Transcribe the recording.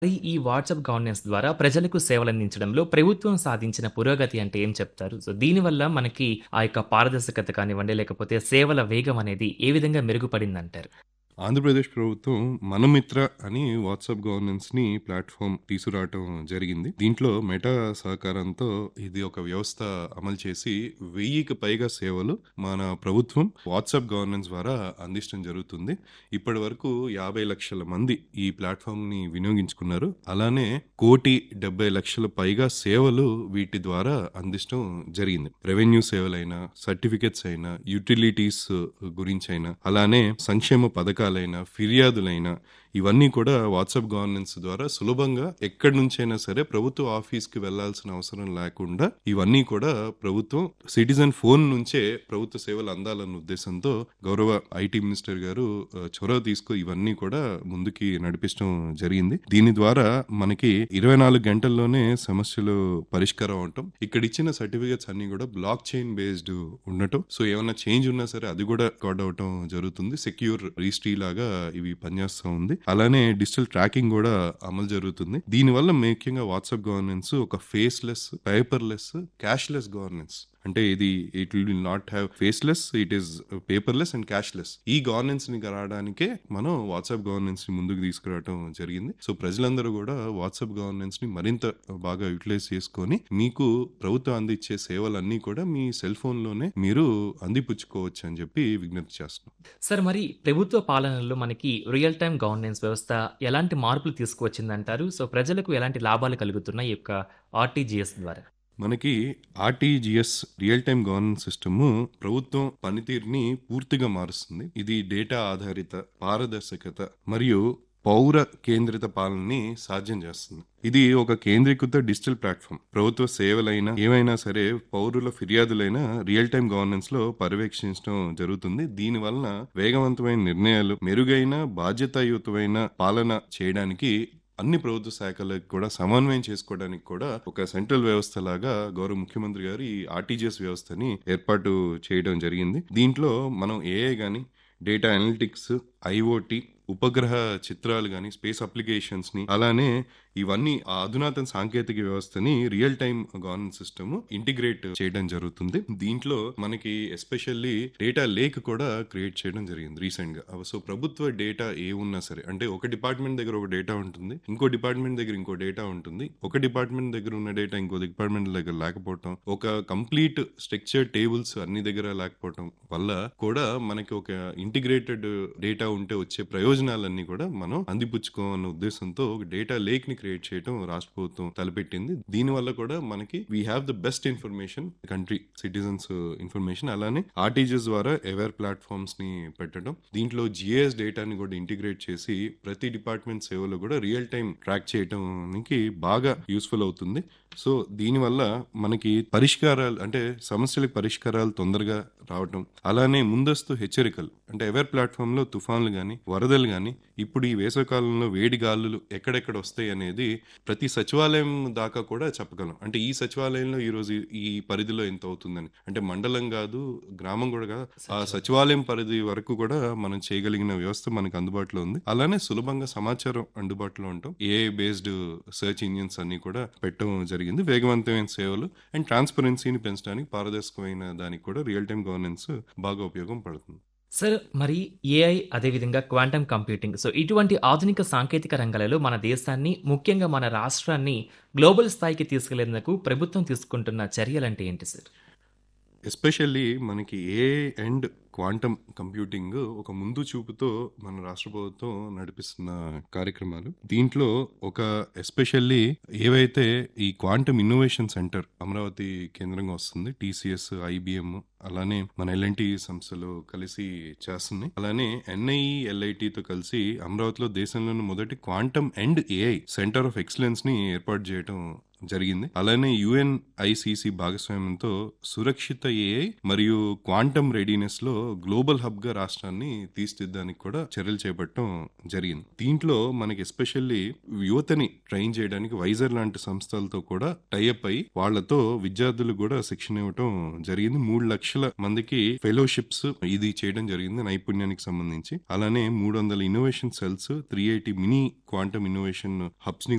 మరి ఈ WhatsApp governance ద్వారా ప్రజలకు సేవలందించడంలో ప్రభుత్వం సాధించిన పురోగతి అంటే ఏం చెప్తారు? సో, దీనివల్ల మనకి ఆ యొక్క పారదర్శకత కానివ్వండి, లేకపోతే సేవల వేగం అనేది ఏ విధంగా మెరుగుపడిందంటారు? ఆంధ్రప్రదేశ్ ప్రభుత్వం మనమిత్ర అని వాట్సాప్ గవర్నెన్స్‌ని ప్లాట్‌ఫార్మ్ తీసుకురావటం జరిగింది. దీంట్లో మెటా సహకారంతో ఇది ఒక వ్యవస్థ అమలు చేసి 1000కి పైగా సేవలు మన ప్రభుత్వం వాట్సాప్ గవర్నెన్స్ ద్వారా అందించడం జరుగుతుంది. ఇప్పటివరకు 50,00,000 మంది ఈ ప్లాట్‌ఫార్మ్‌ని వినియోగించుకున్నారు. అలానే 1,70,00,000 పైగా సేవలు వీటి ద్వారా అందించడం జరిగింది. రెవెన్యూ సేవలైనా, సర్టిఫికేట్స్ అయినా, యుటిలిటీస్ గురించైనా, అలానే సంక్షేమ పథకాలైనా, ఫిర్యాదులైనా ఇవన్నీ కూడా వాట్సాప్ గవర్నెన్స్ ద్వారా సులభంగా ఎక్కడి నుంచైనా సరే ప్రభుత్వ ఆఫీస్‌కి వెళ్లాల్సిన అవసరం లేకుండా ఇవన్నీ కూడా ప్రభుత్వం సిటిజన్ ఫోన్ నుంచే ప్రభుత్వ సేవలు అందాలన్న ఉద్దేశంతో గౌరవ ఐటీ మినిస్టర్ గారు ఆహ్, చొరవ తీసుకొని ఇవన్నీ కూడా ముందుకి నడిపించడం జరిగింది. దీని ద్వారా మనకి 24 గంటల్లోనే సమస్యలు పరిష్కారం అవ్వటం. ఇక్కడ ఇచ్చిన సర్టిఫికేట్స్ అన్నీ కూడా బ్లాక్ చైన్ బేస్డ్ ఉండటం. సో, ఏమన్నా చేంజ్ ఉన్నా సరే అది కూడా రికార్డ్ అవ్వటం జరుగుతుంది. సెక్యూర్ రిజిస్ట్రీ లాగా ఇవి పనిచేస్తా ఉంది. అలానే డిజిటల్ ట్రాకింగ్ కూడా అమలు జరుగుతుంది. దీనివల్ల ముఖ్యంగా వాట్సాప్ గవర్నెన్స్ ఒక ఫేస్‌లెస్, పేపర్‌లెస్, క్యాష్‌లెస్ గవర్నెన్స్. అంటే ఇది it will not have faceless, it is paperless and cashless. ఈ గవర్నెన్స్‌ని రావడానికే మనం వాట్సాప్ గవర్నెన్స్‌ని ముందుకు తీసుకురావటం జరిగింది. సో, ప్రజలందరూ కూడా వాట్సాప్ గవర్నెన్స్‌ని మరింత బాగా యుటిలైజ్ చేసుకొని మీకు ప్రభుత్వం అందించే సేవలన్నీ కూడా మీ సెల్ ఫోన్‌లోనే మీరు అందిపుచ్చుకోవచ్చు అని చెప్పి విజ్ఞప్తి చేస్తున్నాం. సార్ మరి ప్రభుత్వ పాలనలో మనకి రియల్ టైమ్ గవర్నెన్స్ వ్యవస్థ ఎలాంటి మార్పులు తీసుకువచ్చిందంటారు? సో, ప్రజలకు ఎలాంటి లాభాలు కలుగుతున్నాయి ఈ యొక్క ఆర్‌టీజీఎస్ ద్వారా? మనకి RTGS real time governance system ప్రభుత్వం పనితీరుని పూర్తిగా మారుస్తుంది. ఇది డేటా ఆధారిత, పారదర్శకత మరియు పౌర కేంద్రిత పాలనని సాధ్యం చేస్తుంది. ఇది ఒక కేంద్రీకృత డిజిటల్ ప్లాట్‌ఫార్మ్. ప్రభుత్వ సేవలైనా, ఏవైనా సరే పౌరుల ఫిర్యాదులైనా రియల్ టైమ్ గవర్నెన్స్‌లో పర్యవేక్షించడం జరుగుతుంది. దీని వలన వేగవంతమైన నిర్ణయాలు, మెరుగైన బాధ్యతాయుతమైన పాలన చేయడానికి అన్ని ప్రభుత్వ శాఖలకు కూడా సమన్వయం చేసుకోవడానికి కూడా ఒక సెంట్రల్ వ్యవస్థలాగా గౌరవ ముఖ్యమంత్రి గారు ఈ ఆర్‌టీజీఎస్ వ్యవస్థని ఏర్పాటు చేయడం జరిగింది. దీంట్లో మనం ఏఐ గాని, డేటా అనలిటిక్స్, ఐఓటీ, ఉపగ్రహ చిత్రాలు గాని, స్పేస్ అప్లికేషన్స్‌ని అలానే ఇవన్నీ ఆ అధునాతన సాంకేతిక వ్యవస్థని real time governance system integrate చేయడం జరుగుతుంది. దీంట్లో మనకి ఎస్పెషల్లీ డేటా లేక్ కూడా క్రియేట్ చేయడం జరిగింది రీసెంట్‌గా. సో, ప్రభుత్వ డేటా ఏమున్నా సరే అంటే ఒక డిపార్ట్‌మెంట్ దగ్గర ఒక డేటా ఉంటుంది. ఇంకో డిపార్ట్‌మెంట్ దగ్గర ఇంకో డేటా ఉంటుంది. ఒక డిపార్ట్‌మెంట్ దగ్గర ఉన్న డేటా ఇంకో డిపార్ట్‌మెంట్ దగ్గర లేకపోవటం, ఒక కంప్లీట్ స్ట్రక్చర్డ్ టేబుల్స్ అన్ని దగ్గర లేకపోవటం వల్ల కూడా మనకి ఒక ఇంటిగ్రేటెడ్ డేటా ఉంటే వచ్చే ప్రయోజనాలన్నీ కూడా మనం అందిపుచ్చుకోవాలన్న ఉద్దేశంతో ఒక డేటా లేక్‌ని క్రియేట్ చేయడం రాష్ట్ర ప్రభుత్వం తలపెట్టింది. దీనివల్ల కూడా మనకి we have the best information country citizens information అలానే ఆర్‌టీజీఎస్ ద్వారా అవేర్ ప్లాట్‌ఫార్మ్స్‌ని పెట్టడం. దీంట్లో జీఐఎస్ డేటాని కూడా ఇంటిగ్రేట్ చేసి ప్రతి డిపార్ట్‌మెంట్ సేవలో కూడా రియల్ టైమ్ ట్రాక్ చేయడానికి బాగా యూజ్‌ఫుల్ అవుతుంది. సో, దీనివల్ల మనకి పరిష్కారాలు అంటే సమస్యలకు పరిష్కారాలు తొందరగా రావటం, అలానే ముందస్తు హెచ్చరికలు అంటే అవేర్ ప్లాట్‌ఫార్మ్‌లో తుఫాన్లు గాని, వరదలు గాని, ఇప్పుడు ఈ వేసవికాలంలో వేడి గాలులు ఎక్కడెక్కడ వస్తాయి అనేది ప్రతి సచివాలయం దాకా కూడా చెప్పగలం. అంటే ఈ సచివాలయంలో ఈరోజు ఈ పరిధిలో ఇంత అవుతుందని. అంటే మండలం కాదు, గ్రామం కూడా కాదు. ఆ సచివాలయం పరిధి వరకు కూడా మనం చేయగలిగిన వ్యవస్థ మనకు అందుబాటులో ఉంది. అలానే సులభంగా సమాచారం అందుబాటులో ఉండటం, ఏఐ బేస్డ్ సెర్చ్ ఇంజిన్స్ అన్నీ కూడా పెట్టడం జరిగింది. వేగవంతమైన సేవలు అండ్ ట్రాన్స్‌పరెన్సీని పెంచడానికి పారదర్శకమైన దానికి కూడా రియల్ టైమ్ గవర్నెన్స్ బాగా ఉపయోగం పడుతుంది. సార్ మరి ఏఐ అదేవిధంగా క్వాంటమ్ కంప్యూటింగ్ సో, ఇటువంటి ఆధునిక సాంకేతిక రంగాలలో మన దేశాన్ని ముఖ్యంగా మన రాష్ట్రాన్ని గ్లోబల్ స్థాయికి తీసుకెళ్లేందుకు ప్రభుత్వం తీసుకుంటున్న చర్యలంటే ఏంటి సార్? ఎస్పెషల్లీ మనకి ఏఐ అండ్ క్వాంటమ్ కంప్యూటింగ్ ఒక ముందు చూపుతో మన రాష్ట్ర ప్రభుత్వం నడిపిస్తున్న కార్యక్రమాలు. దీంట్లో ఒక ఎస్పెషల్లీ ఏవైతే ఈ క్వాంటమ్ ఇన్నోవేషన్ సెంటర్ అమరావతి కేంద్రంగా వస్తుంది. టీసీఎస్, ఐబీఎం అలానే మన ఎల్ఎన్‌టీ సంస్థలు కలిసి చేస్తున్నాయి. అలానే ఎన్ఐఈ, ఎల్ఐటీతో కలిసి అమరావతిలో దేశంలోని మొదటి quantum and AI centre of ఎక్సలెన్స్‌ని ఏర్పాటు చేయడం జరిగింది. అలానే యుఎన్ఐసిసి భాగస్వామ్యంతో సురక్షిత ఏఐ మరియు క్వాంటమ్ రెడీనెస్‌లో గ్లోబల్ హబ్‌గా రాష్ట్రాన్ని తీర్చిదిద్దడానికి కూడా చర్యలు చేపట్టడం జరిగింది. దీంట్లో మనకి ఎస్పెషల్లీ యువతని ట్రైన్ చేయడానికి వైజర్ లాంటి సంస్థలతో కూడా టై అప్ అయ్యి వాళ్ళతో విద్యార్థులకు కూడా శిక్షణ ఇవ్వటం జరిగింది. 3,00,000 మందికి ఫెలోషిప్స్ ఇది చేయడం జరిగింది నైపుణ్యానికి సంబంధించి. అలానే 300 innovation cells, 380 mini quantum innovation హబ్స్‌ని